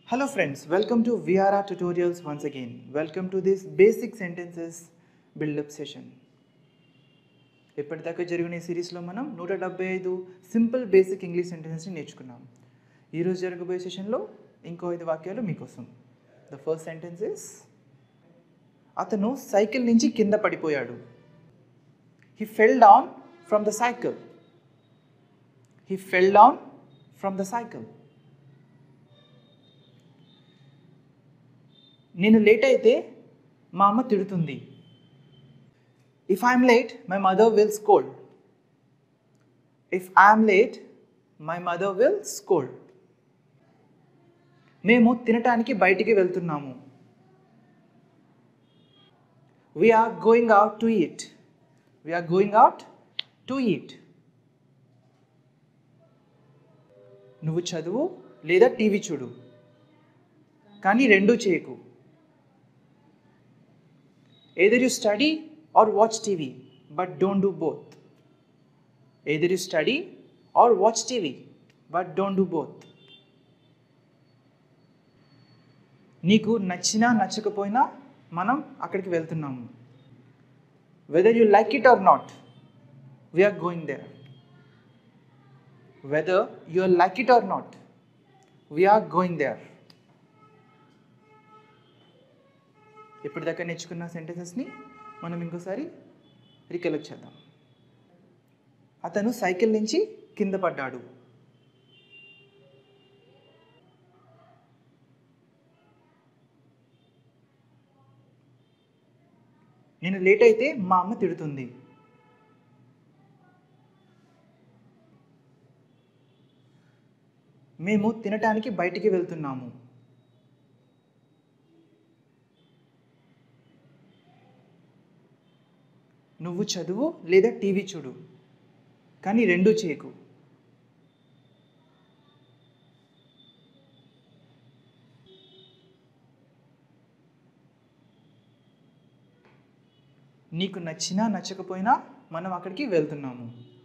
Hello friends, welcome to VRR tutorials once again. Welcome to this basic sentences build-up session. ఇప్పటిదాకా జరిగిన ఈ సిరీస్లో మనం నూట డెబ్బై ఐదు సింపుల్ బేసిక్ ఇంగ్లీష్ సెంటెన్సెస్ని నేర్చుకున్నాం ఈరోజు జరగబోయే సెషన్లో ఇంకో ఐదు వాక్యాలు మీకోసం ద ఫస్ట్ సెంటెన్స్ ఇస్ అతను సైకిల్ నుంచి కింద పడిపోయాడు he fell down from the cycle he fell down from the cycle నేను లేట్ అయితే మా అమ్మ తిడుతుంది if I'm late my mother will scold if I'm late my mother will scold మేము తినటానికి బయటికి వెళ్తున్నాము we're going out to eat we're going out to eat నువ్వు చదువు లేదా టీవీ చూడు కానీ రెండూ చేయకు either you study or watch TV, but don't do both. Either you study or watch TV, but don't do both. నీకు నచ్చినా నచ్చకపోయినా మనం అక్కడికి వెళ్తున్నాము whether you like it or not we're going there whether you like it or not we're going there ఇప్పటిదాకా నేర్చుకున్న సెంటెన్సెస్ని మనం ఇంకోసారి రికలెక్ట్ చేద్దాం అతను సైకిల్ నుంచి కింద పడ్డాడు నేను లేట్ అయితే మా అమ్మ తిడుతుంది మేము తినటానికి బయటికి వెళ్తున్నాము నువ్వు చదువు లేదా టీవీ చూడు కానీ రెండూ చేయకు నీకు నచ్చినా నచ్చకపోయినా మనం అక్కడికి వెళ్తున్నాము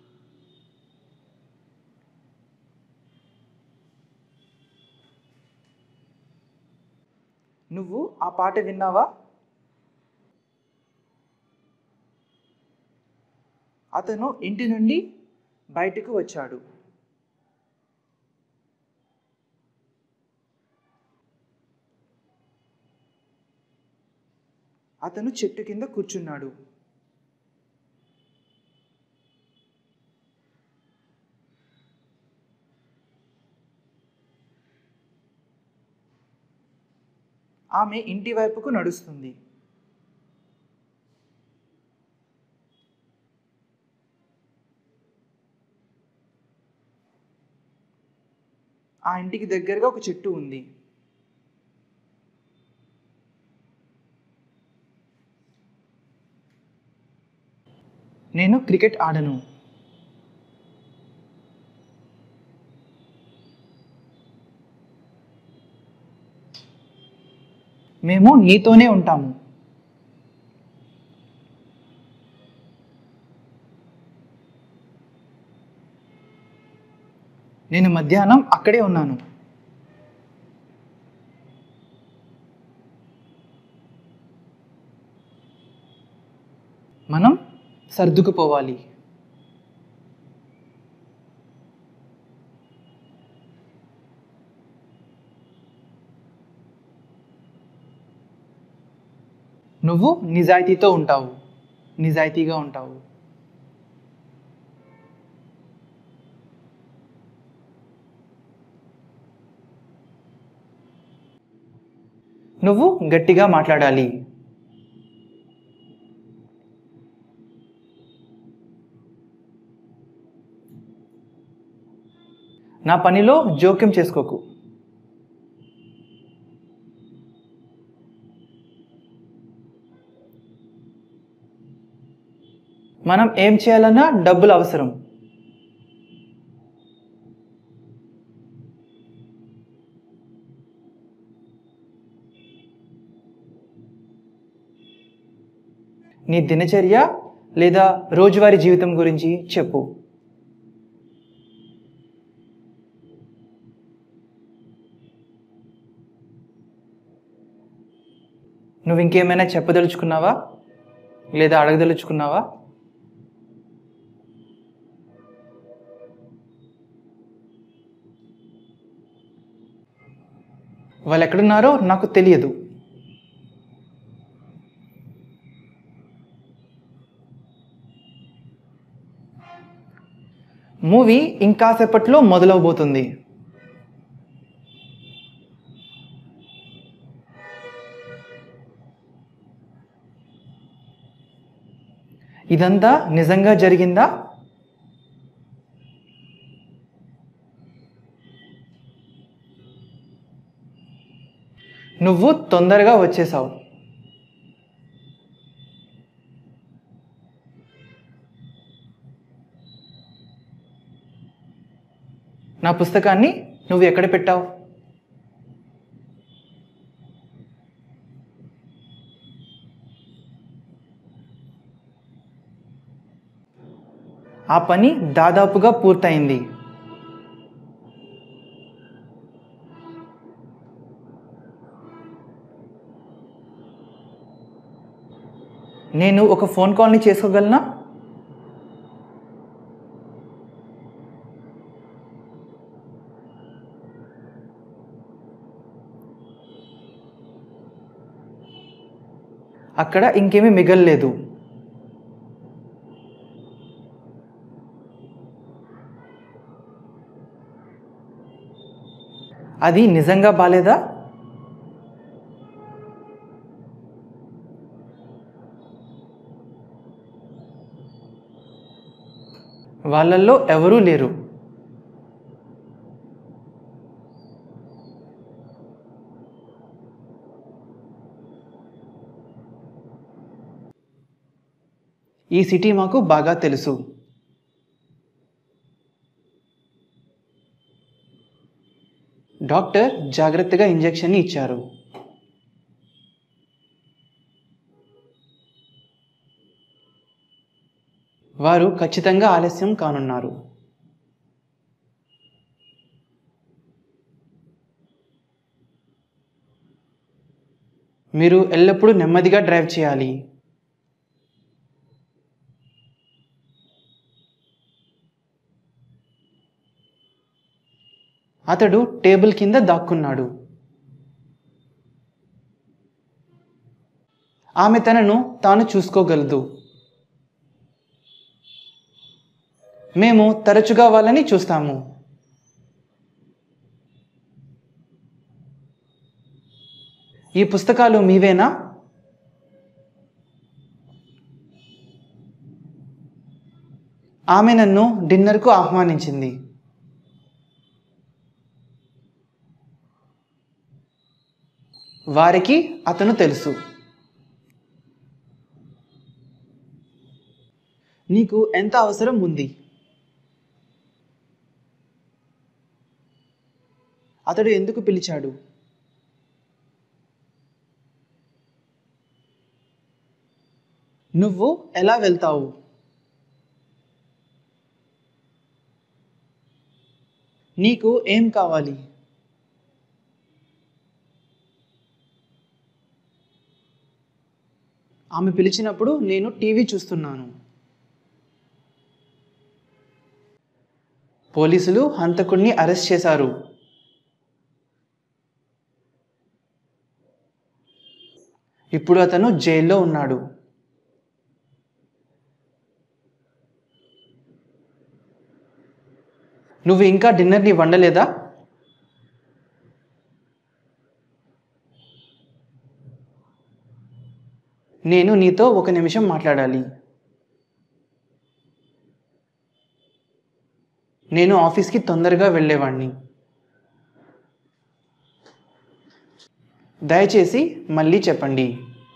నువ్వు ఆ పాట విన్నావా అతను ఇంటి నుండి బయటకు వచ్చాడు అతను చెట్టు కింద కూర్చున్నాడు ఆమె ఇంటి వైపుకు నడుస్తుంది ఆ ఇంటికి దగ్గరగా ఒక చెట్టు ఉంది నేను క్రికెట్ ఆడను మేము నీతోనే ఉంటాము నేను మధ్యాహ్నం అక్కడే ఉన్నాను మనం సర్దుకుపోవాలి నువ్వు నిజాయితీతో ఉంటావు నిజాయితీగా ఉంటావు నువ్వు గట్టిగా మాట్లాడాలి నా పనిలో జోక్యం చేసుకోకు మనం ఏం చేయాలన్నా డబ్బులు అవసరం నీ దినచర్య లేదా రోజువారీ జీవితం గురించి చెప్పు నువ్వు ఇంకేమైనా చెప్పదలుచుకున్నావా లేదా అడగదలుచుకున్నావా వాళ్ళు ఎక్కడున్నారో నాకు తెలియదు మూవీ ఇంకాసేపట్లో మొదలవబోతుంది ఇదంతా నిజంగా జరిగిందా నువ్వు తొందరగా వచ్చేసావు నా పుస్తకాన్ని నువ్వు ఎక్కడ పెట్టావు ఆ పని దాదాపుగా పూర్తయింది నేను ఒక ఫోన్ కాల్ని చేసుకోగలనా అక్కడ ఇంకేమీ మిగల్లేదు అది నిజంగా బాలేదా వాళ్ళల్లో ఎవరూ లేరు ఈ సిటీ మాకు బాగా తెలుసు డాక్టర్ జాగ్రత్తగా ఇంజెక్షన్ ఇచ్చారు వారు ఖచ్చితంగా ఆలస్యం కానున్నారు మీరు ఎల్లప్పుడూ నెమ్మదిగా డ్రైవ్ చేయాలి అతడు టేబుల్ కింద దాక్కున్నాడు ఆమె తనను తాను చూసుకోగలదు మేము తరచుగా వాళ్ళని చూస్తాము ఈ పుస్తకాలు మీవేనా ఆమె నన్ను డిన్నర్కు ఆహ్వానించింది వారికి అతను తెలుసు నీకు ఎంత అవసరం ఉంది అతడు ఎందుకు పిలిచాడు నువ్వు ఎలా వెళ్తావు నీకు ఏం కావాలి ఆమె పిలిచినప్పుడు నేను టీవీ చూస్తున్నాను పోలీసులు హంతకుడిని అరెస్ట్ చేశారు ఇప్పుడు అతను జైల్లో ఉన్నాడు నువ్వు ఇంకా డిన్నర్ని వండలేదా నేను నీతో ఒక నిమిషం మాట్లాడాలి నేను ఆఫీస్కి తొందరగా వెళ్ళేవాడిని దయచేసి మళ్ళీ చెప్పండి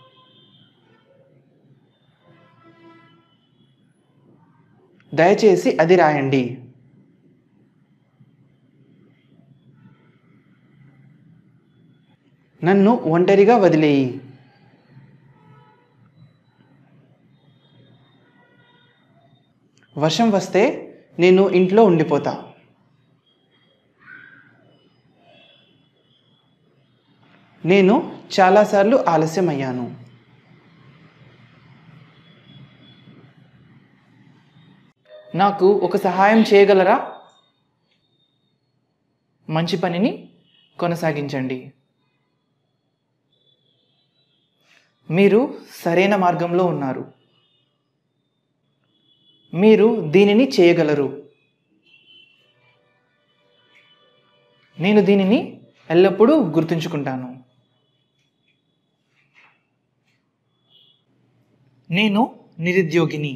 దయచేసి అది రాయండి నన్ను ఒంటరిగా వదిలేయి వర్షం వస్తే నేను ఇంట్లో ఉండిపోతా నేను చాలాసార్లు ఆలస్యం అయ్యాను నాకు ఒక సహాయం చేయగలరా మంచి పనిని కొనసాగించండి మీరు సరైన మార్గంలో ఉన్నారు మీరు దీనిని చేయగలరు నేను దీనిని ఎల్లప్పుడూ గుర్తుంచుకుంటాను నేను నిరుద్యోగిని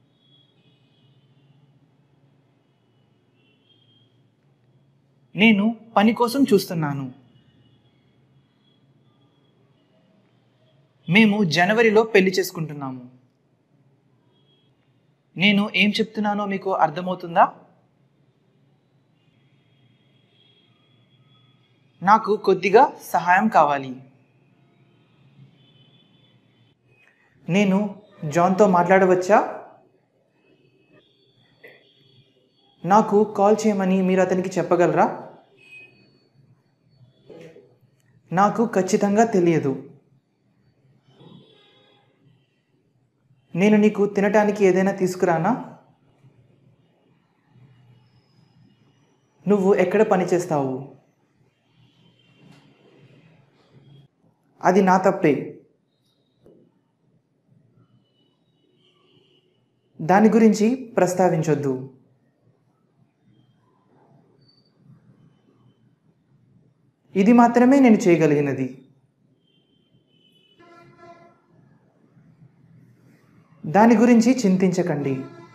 నేను పని కోసం చూస్తున్నాను మేము జనవరిలో పెళ్లి చేసుకుంటున్నాము నేను ఏం చెప్తున్నానో మీకు అర్థమవుతుందా నాకు కొద్దిగా సహాయం కావాలి నేను జాన్తో మాట్లాడవచ్చా నాకు కాల్ చేయమని మీరు అతనికి చెప్పగలరా నాకు ఖచ్చితంగా తెలియదు నేను నీకు తినటానికి ఏదైనా తీసుకురానా నువ్వు ఎక్కడ పని చేస్తావు అది నా తప్పే దాని గురించి ప్రస్తావించొద్దు ఇది మాత్రమే నేను చేయగలిగినది దాని గురించి చింతించకండి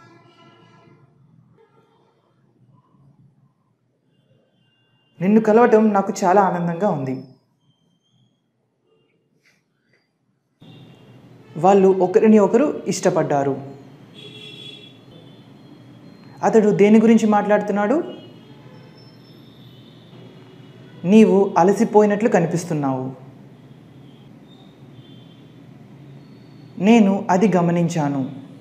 నిన్ను కలవటం నాకు చాలా ఆనందంగా ఉంది వాళ్ళు ఒకరిని ఒకరు ఇష్టపడ్డారు అతడు దేని గురించి మాట్లాడుతున్నాడు నీవు అలసిపోయినట్లు కనిపిస్తున్నావు నేను అది గమనించాను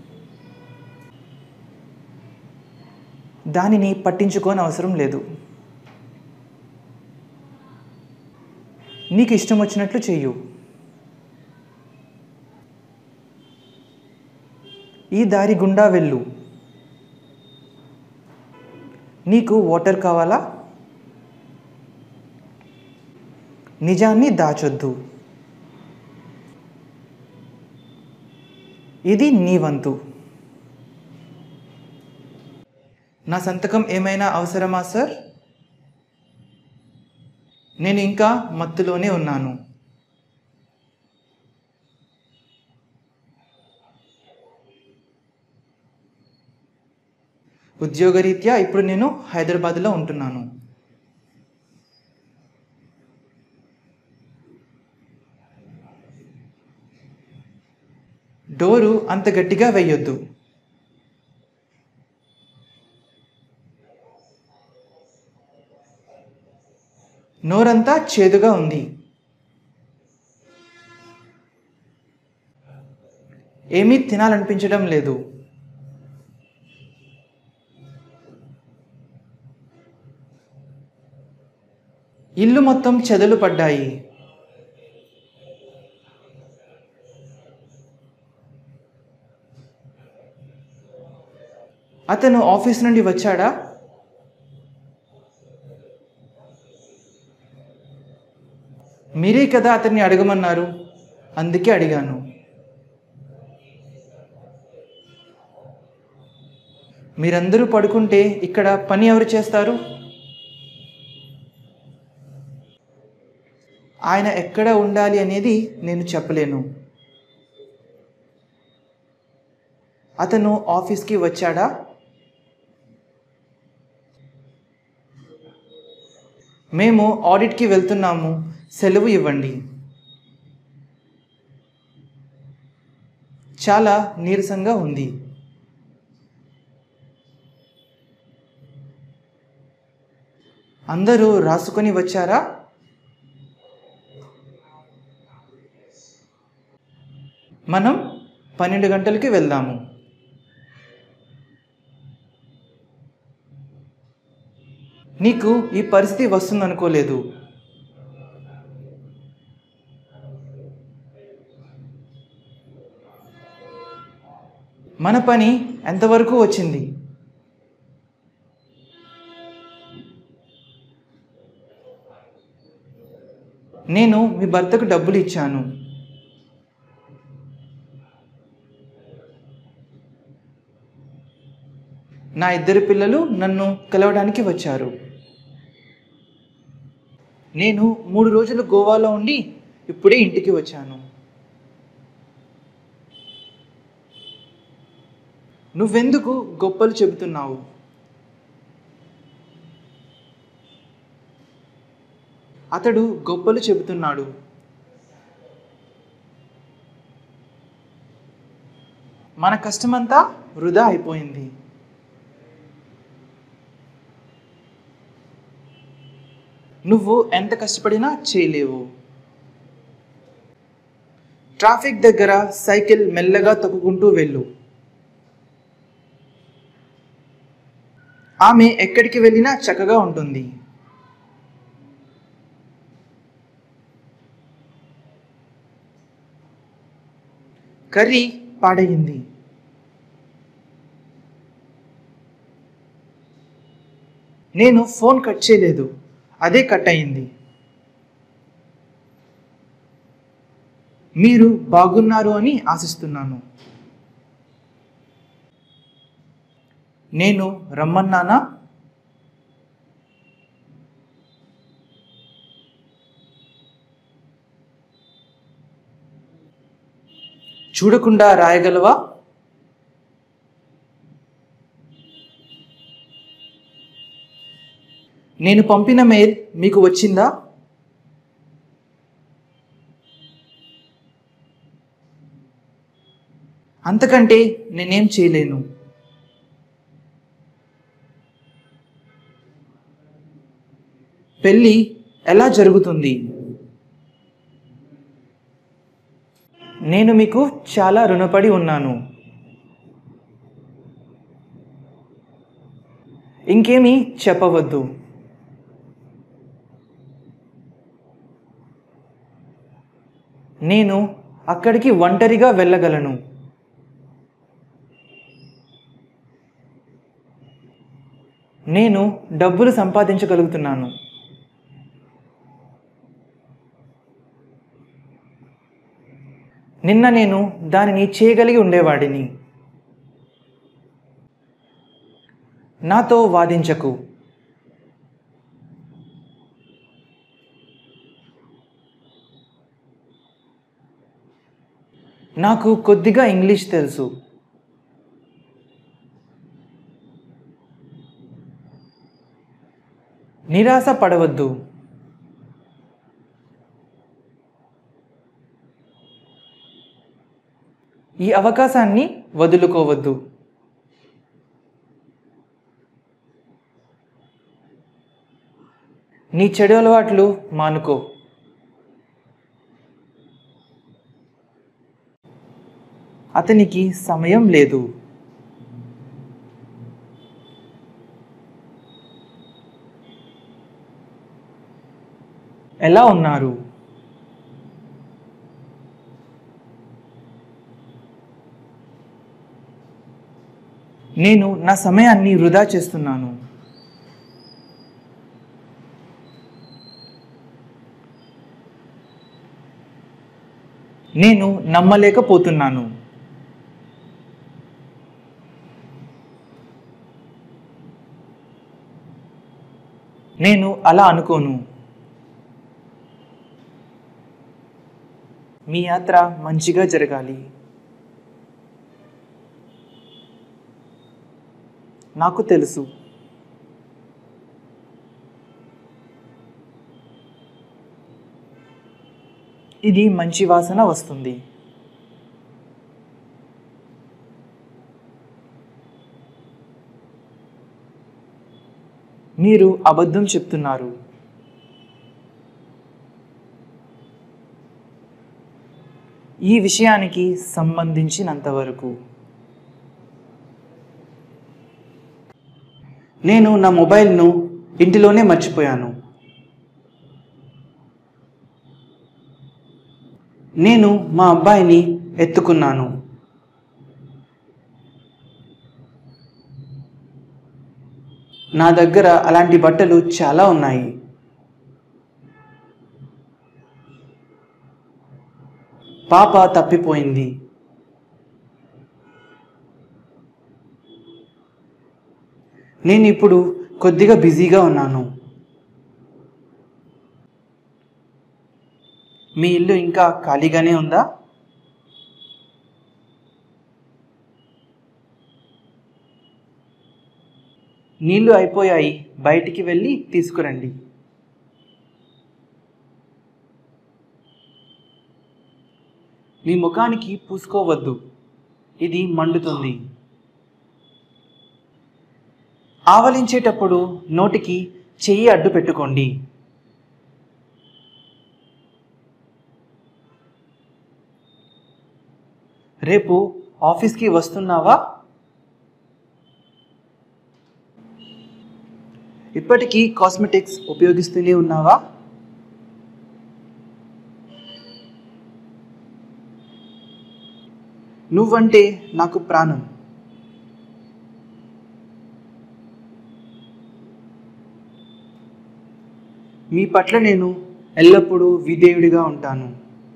దానిని పట్టించుకోని అవసరం లేదు నీకు ఇష్టం వచ్చినట్లు చెయ్యు ఈ దారి గుండా వెళ్ళు నీకు వాటర్ కావాలా నిజాన్ని దాచొద్దు ఇది నీ వంతు నా సంతకం ఏమైనా అవసరమా సార్ నేను ఇంకా మత్తులోనే ఉన్నాను ఉద్యోగరీత్యా ఇప్పుడు నేను హైదరాబాద్లో ఉంటున్నాను డోరు అంత గట్టిగా వేయొద్దు నోరంతా చేదుగా ఉంది ఏమీ తినాలనిపించడం లేదు ఇల్లు మొత్తం చెదలు పడ్డాయి అతను ఆఫీస్ నుండి వచ్చాడా మీరే కదా అతన్ని అడగమన్నారు అందుకే అడిగాను మీరందరూ పడుకుంటే ఇక్కడ పని ఎవరు చేస్తారు ఆయన ఎక్కడ ఉండాలి అనేది నేను చెప్పలేను అతను ఆఫీస్కి వచ్చాడా మేము ఆడిట్కి వెళ్తున్నాము సెలవు ఇవ్వండి చాలా నీరసంగా ఉంది అందరూ రాసుకొని వచ్చారా మనం పన్నెండు గంటలకి వెళ్దాము నీకు ఈ పరిస్థితి వస్తుందనుకోలేదు మన పని ఎంతవరకు వచ్చింది నేను మీ భర్తకు డబ్బులు ఇచ్చాను నా ఇద్దరు పిల్లలు నన్ను కలవడానికి వచ్చారు నేను మూడు రోజులు గోవాలో ఉండి ఇప్పుడే ఇంటికి వచ్చాను నువ్వెందుకు గొప్పలు చెబుతున్నావు అతడు గొప్పలు చెబుతున్నాడు మన కష్టమంతా వృధా అయిపోయింది నువ్వు ఎంత కష్టపడినా చేయలేవు ట్రాఫిక్ దగ్గర సైకిల్ మెల్లగా తొక్కుకుంటూ వెళ్ళు ఆమె ఎక్కడికి వెళ్ళినా చక్కగా ఉంటుంది కర్రీ పాడయింది నేను ఫోన్ కట్ చేయలేదు అదే కట్ అయింది మీరు బాగున్నారు అని ఆశిస్తున్నాను నేను రమ్మన్నానా చూడకుండా రాయగలవా నేను పంపిన మెయిల్ మీకు వచ్చిందా అంతకంటే నేనేం చేయలేను పెళ్ళి ఎలా జరుగుతుంది నేను మీకు చాలా రుణపడి ఉన్నాను ఇంకేమీ చెప్పవద్దు నేను అక్కడికి ఒంటరిగా వెళ్ళగలను నేను డబ్బులు సంపాదించగలుగుతున్నాను నిన్న నేను దానిని చేయగలిగి ఉండేవాడిని నాతో వాదించకు నాకు కొద్దిగా ఇంగ్లీష్ తెలుసు నిరాశ పడవద్దు ఈ అవకాశాన్ని వదులుకోవద్దు నీ చెడు అలవాట్లు మానుకో అతనికి సమయం లేదు ఎలా ఉన్నారు నేను నా సమయాన్ని వృధా చేస్తున్నాను నేను నమ్మలేకపోతున్నాను నేను అలా అనుకోను మీ యాత్ర మంచిగా జరగాలి నాకు తెలుసు ఇది మంచి వాసన వస్తుంది మీరు అబద్ధం చెప్తున్నారు ఈ విషయానికి సంబంధించినంత వరకు నేను నా మొబైల్ను ఇంటిలోనే మర్చిపోయాను నేను మా అబ్బాయిని ఎత్తుకున్నాను నా దగ్గర అలాంటి బట్టలు చాలా ఉన్నాయి పాప తప్పిపోయింది నేను ఇప్పుడు కొద్దిగా బిజీగా ఉన్నాను మీ ఇల్లు ఇంకా ఖాళీగానే ఉందా నీళ్లు అయిపోయాయి బయటికి వెళ్ళి తీసుకురండి మీ ముఖానికి పూసుకోవద్దు ఇది మండుతుంది ఆవలించేటప్పుడు నోటికి చెయ్యి అడ్డు పెట్టుకోండి రేపు ఆఫీస్కి వస్తున్నావా ఇప్పటికీ కాస్మెటిక్స్ ఉపయోగిస్తూనే ఉన్నావా నువ్వంటే నాకు ప్రాణం మీ పట్ల నేను ఎల్లప్పుడూ విధేయుడిగా ఉంటాను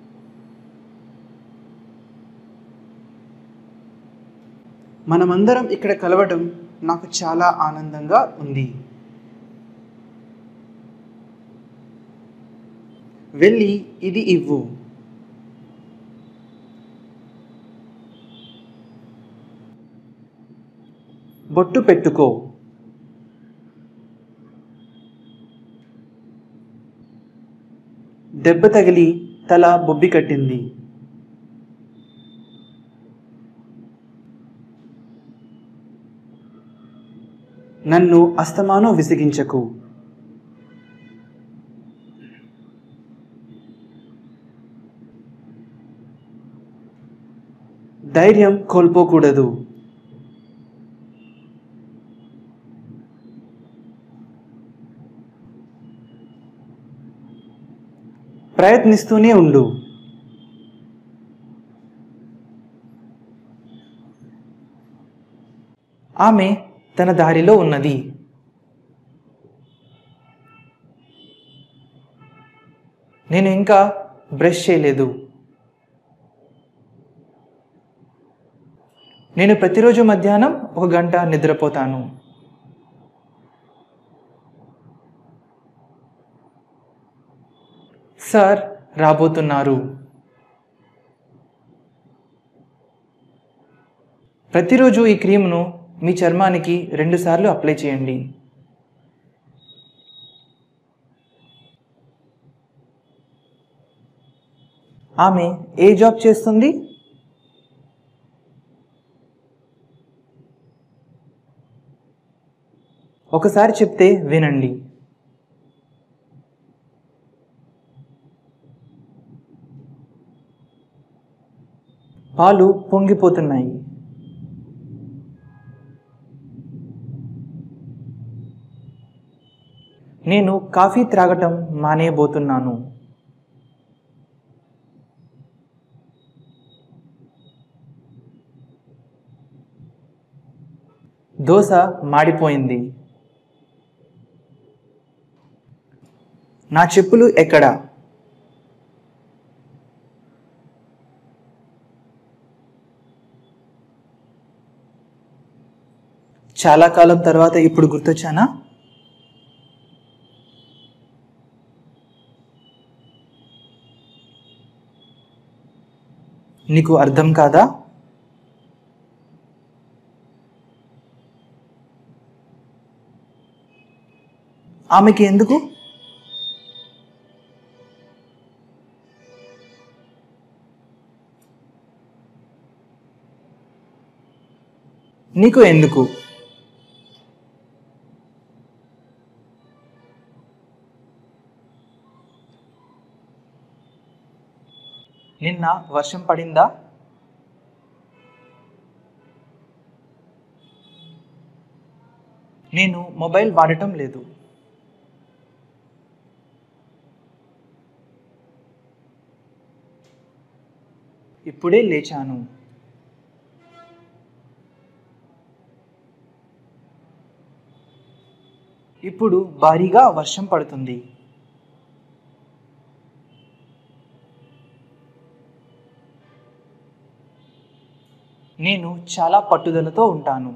మనమందరం ఇక్కడ కలవడం నాకు చాలా ఆనందంగా ఉంది వెళ్ళి ఇది ఇవ్వు బొట్టు పెట్టుకో దెబ్బ తగిలి తల బొబ్బి కట్టింది నన్ను అస్తమానం విసిగించకు ధైర్యం కోల్పోకూడదు ప్రయత్నిస్తూనే ఉండు ఆమె తన దారిలో ఉన్నది నేను ఇంకా బ్రష్ చేయలేదు నేను ప్రతిరోజు మధ్యాహ్నం ఒక గంట నిద్రపోతాను సార్ రాబోతున్నారు ప్రతిరోజు ఈ క్రీమ్ను మీ చర్మానికి రెండుసార్లు అప్లై చేయండి ఆమె ఏ జాబ్ చేస్తుంది ఒకసారి చెప్తే వినండి పాలు పొంగిపోతున్నాయి నేను కాఫీ త్రాగటం మానేయబోతున్నాను దోశ మాడిపోయింది నా చెప్పులు ఎక్కడా చాలా కాలం తర్వాత ఇప్పుడు గుర్తొచ్చానా నీకు అర్థం కాదా ఆమెకి ఎందుకు నీకు ఎందుకు నిన్న వర్షం పడిందా నేను మొబైల్ వాడటం లేదు ఇప్పుడే లేచాను ఇప్పుడు భారీగా వర్షం పడుతుంది నేను చాలా పట్టుదలతో ఉంటాను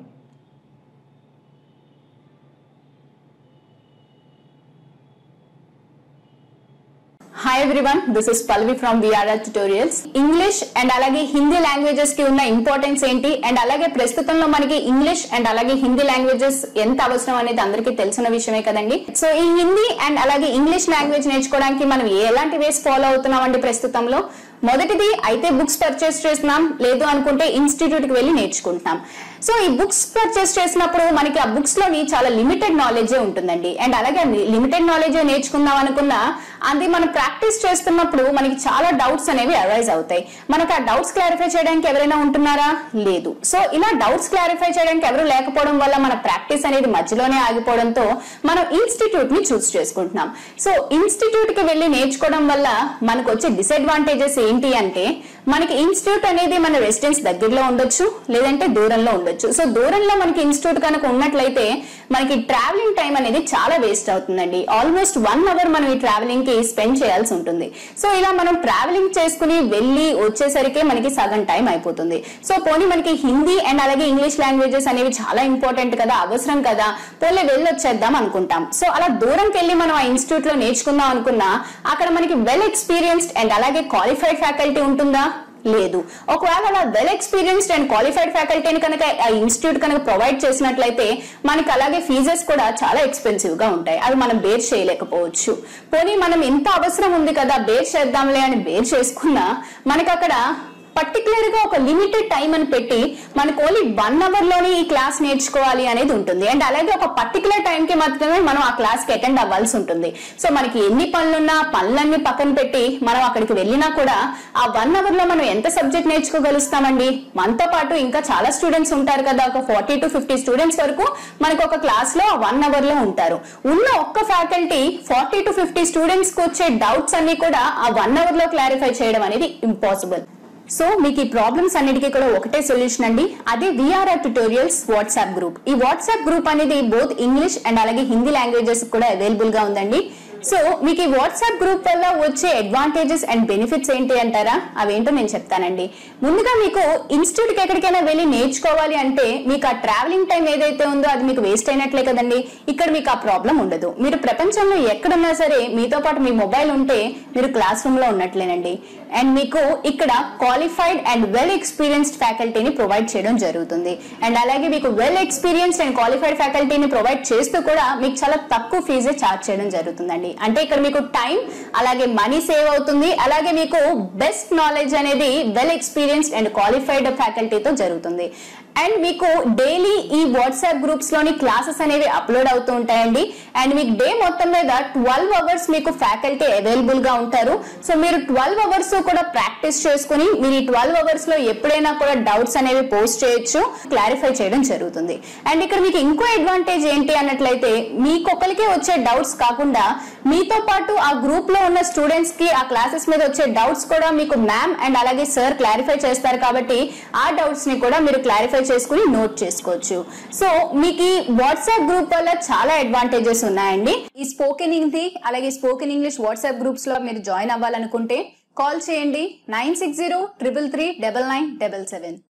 hi everyone this is Palvi from VRR tutorials English and అలాగే హిందీ లాంగ్వేజెస్ కి ఉన్న ఇంపార్టెన్స్ ఏంటి అండ్ అలాగే ప్రస్తుతంలో మనకి ఇంగ్లీష్ అండ్ అలాగే హిందీ లాంగ్వేజెస్ ఎంత అవసరం అనేది అందరికీ తెలిసిన విషయమే కదండి సో ఈ హిందీ అండ్ అలాగే ఇంగ్లీష్ లాంగ్వేజ్ నేర్చుకోవడానికి మనం ఎలాంటి వేస్ ఫాలో అవుతున్నామండి ప్రస్తుతంలో మొదటిది అయితే బుక్స్ పర్చేస్ చేస్తున్నాం లేదు అనుకుంటే ఇన్స్టిట్యూట్ కి వెళ్ళి నేర్చుకుంటున్నాం సో ఈ బుక్స్ పర్చేస్ చేసినప్పుడు మనకి ఆ బుక్స్ లోని చాలా లిమిటెడ్ నాలెడ్జే ఉంటుందండి అండ్ అలాగే లిమిటెడ్ నాలెడ్జ్ నేర్చుకుందాం అనుకున్నా అది మనం ప్రాక్టీస్ చేస్తున్నప్పుడు మనకి చాలా డౌట్స్ అనేవి అరైజ్ అవుతాయి మనకు ఆ డౌట్స్ క్లారిఫై చేయడానికి ఎవరైనా ఉంటున్నారా లేదు సో ఇలా డౌట్స్ క్లారిఫై చేయడానికి ఎవరు లేకపోవడం వల్ల మన ప్రాక్టీస్ అనేది మధ్యలోనే ఆగిపోవడంతో మనం ఇన్స్టిట్యూట్ ని చూస్ చేసుకుంటున్నాం సో ఇన్స్టిట్యూట్ కి వెళ్ళి నేర్చుకోవడం వల్ల మనకు వచ్చే డిసడ్వాంటేజెస్ ఏంటి అంటే మనకి ఇన్స్టిట్యూట్ అనేది మన రెసిడెన్స్ దగ్గరలో ఉండొచ్చు లేదంటే దూరంలో ఉండొచ్చు సో దూరంలో మనకి ఇన్స్టిట్యూట్ కనుక ఉన్నట్లయితే మనకి ట్రావెలింగ్ టైం అనేది చాలా వేస్ట్ అవుతుందండి ఆల్మోస్ట్ వన్ అవర్ మనం ఈ ట్రావెలింగ్ కి స్పెండ్ చేయాల్సి ఉంటుంది సో ఇలా మనం ట్రావెలింగ్ చేసుకుని వెళ్ళి వచ్చేసరికి మనకి సగం టైం అయిపోతుంది సో పోనీ మనకి హిందీ అండ్ అలాగే ఇంగ్లీష్ లాంగ్వేజెస్ అనేవి చాలా ఇంపార్టెంట్ కదా అవసరం కదా పోలే వెళ్ళి వచ్చేద్దాం అనుకుంటాం సో అలా దూరంకి వెళ్ళి మనం ఆ ఇన్స్టిట్యూట్ లో నేర్చుకుందాం అనుకున్నా అక్కడ మనకి వెల్ ఎక్స్పీరియన్స్డ్ అండ్ అలాగే క్వాలిఫైడ్ ఫ్యాకల్టీ ఉంటుందా లేదు ఒకవేళ అలా వెల్ ఎక్స్పీరియన్స్డ్ అండ్ క్వాలిఫైడ్ ఫ్యాకల్టీని కనుక ఆ ఇన్స్టిట్యూట్ కనుక ప్రొవైడ్ చేసినట్లయితే మనకి అలాగే ఫీజెస్ కూడా చాలా ఎక్స్పెన్సివ్ గా ఉంటాయి అవి మనం బేర్ చేయలేకపోవచ్చు పోనీ మనం ఎంత అవసరం ఉంది కదా బేర్ చేద్దాంలే అని బేర్ చేసుకున్నా మనకి అక్కడ పర్టికులర్ గా ఒక లిమిటెడ్ టైం అని పెట్టి మనకు ఓన్లీ వన్ అవర్ లోనే ఈ క్లాస్ నేర్చుకోవాలి అనేది ఉంటుంది అండ్ అలాగే ఒక పర్టికులర్ టైం కి మాత్రమే మనం ఆ క్లాస్ కి అటెండ్ అవ్వాల్సి ఉంటుంది సో మనకి ఎన్ని పనులున్నా పనులన్నీ పక్కన పెట్టి మనం అక్కడికి వెళ్ళినా కూడా ఆ వన్ అవర్ లో మనం ఎంత సబ్జెక్ట్ నేర్చుకోగలుగుతామండి మనతో పాటు ఇంకా చాలా స్టూడెంట్స్ ఉంటారు కదా ఒక ఫార్టీ టు ఫిఫ్టీ స్టూడెంట్స్ వరకు మనకు ఒక క్లాస్ లో వన్ అవర్ లో ఉంటారు ఉన్న ఒక్క faculty forty to fifty students కి వచ్చే డౌట్స్ అన్ని కూడా ఆ వన్ అవర్ లో క్లారిఫై చేయడం అనేది ఇంపాసిబుల్ సో మీకు ఈ ప్రాబ్లమ్స్ అన్నిటికీ కూడా ఒకటే సొల్యూషన్ అండి అదే విఆర్ఆర్ ట్యూటోరియల్స్ వాట్సాప్ గ్రూప్ ఈ వాట్సాప్ గ్రూప్ అనేది బోత్ ఇంగ్లీష్ అండ్ అలాగే హిందీ లాంగ్వేజెస్ కూడా అవైలబుల్ గా ఉందండి సో మీకు ఈ వాట్సాప్ గ్రూప్ వల్ల వచ్చే అడ్వాంటేజెస్ అండ్ బెనిఫిట్స్ ఏంటి అంటారా అవేంటో నేను చెప్తానండి ముందుగా మీకు ఇన్స్టిట్యూట్ కి ఎక్కడికైనా వెళ్ళి నేర్చుకోవాలి అంటే మీకు ఆ ట్రావెలింగ్ టైం ఏదైతే ఉందో అది మీకు వేస్ట్ అయినట్లే కదండి ఇక్కడ మీకు ఆ ప్రాబ్లం ఉండదు మీరు ప్రపంచంలో ఎక్కడున్నా సరే మీతో పాటు మీ మొబైల్ ఉంటే మీరు క్లాస్ రూమ్ లో ఉన్నట్లేనండి అండ్ మీకు ఇక్కడ క్వాలిఫైడ్ అండ్ వెల్ ఎక్స్పీరియన్స్డ్ ఫ్యాకల్టీని ప్రొవైడ్ చేయడం జరుగుతుంది అండ్ అలాగే మీకు వెల్ ఎక్స్పీరియన్స్డ్ అండ్ క్వాలిఫైడ్ ఫ్యాకల్టీని ప్రొవైడ్ చేస్తూ కూడా మీకు చాలా తక్కువ ఫీజే చార్జ్ చేయడం జరుగుతుందండి అంటే ఇక్కడ మీకు టైం అలాగే మనీ సేవ్ అవుతుంది అలాగే మీకు బెస్ట్ నాలెడ్జ్ అనేది వెల్ ఎక్స్పీరియన్స్డ్ అండ్ క్వాలిఫైడ్ ఫ్యాకల్టీతో జరుగుతుంది అండ్ మీకు డైలీ ఈ వాట్సాప్ గ్రూప్స్ లోని క్లాసెస్ అనేవి అప్లోడ్ అవుతూ ఉంటాయండి అండ్ మీకు డే మొత్తం మీద ట్వెల్వ్ అవర్స్ మీకు ఫ్యాకల్టీ అవైలబుల్ గా ఉంటారు సో మీరు ట్వెల్వ్ అవర్స్ కూడా ప్రాక్టీస్ చేసుకుని మీరు ఈ ట్వెల్వ్ అవర్స్ లో ఎప్పుడైనా కూడా డౌట్స్ అనేవి పోస్ట్ చేయొచ్చు క్లారిఫై చేయడం జరుగుతుంది అండ్ ఇక్కడ మీకు ఇంకో అడ్వాంటేజ్ ఏంటి అన్నట్లయితే మీకొకరికే వచ్చే డౌట్స్ కాకుండా మీతో పాటు ఆ గ్రూప్ లో ఉన్న స్టూడెంట్స్ కి ఆ క్లాసెస్ మీద వచ్చే డౌట్స్ కూడా మీకు మ్యామ్ అండ్ అలాగే సార్ క్లారిఫై చేస్తారు కాబట్టి ఆ డౌట్స్ ని కూడా మీరు క్లారిఫై చేసుకుని నోట్ చేసుకోవచ్చు సో మీకు ఈ వాట్సాప్ గ్రూప్ వల్ల చాలా అడ్వాంటేజెస్ ఉన్నాయండి ఈ స్పోకెన్ హిందీ అలాగే స్పోకెన్ ఇంగ్లీష్ వాట్సాప్ గ్రూప్స్ లో మీరు జాయిన్ అవ్వాలనుకుంటే కాల్ చేయండి nine six zero triple three double nine double seven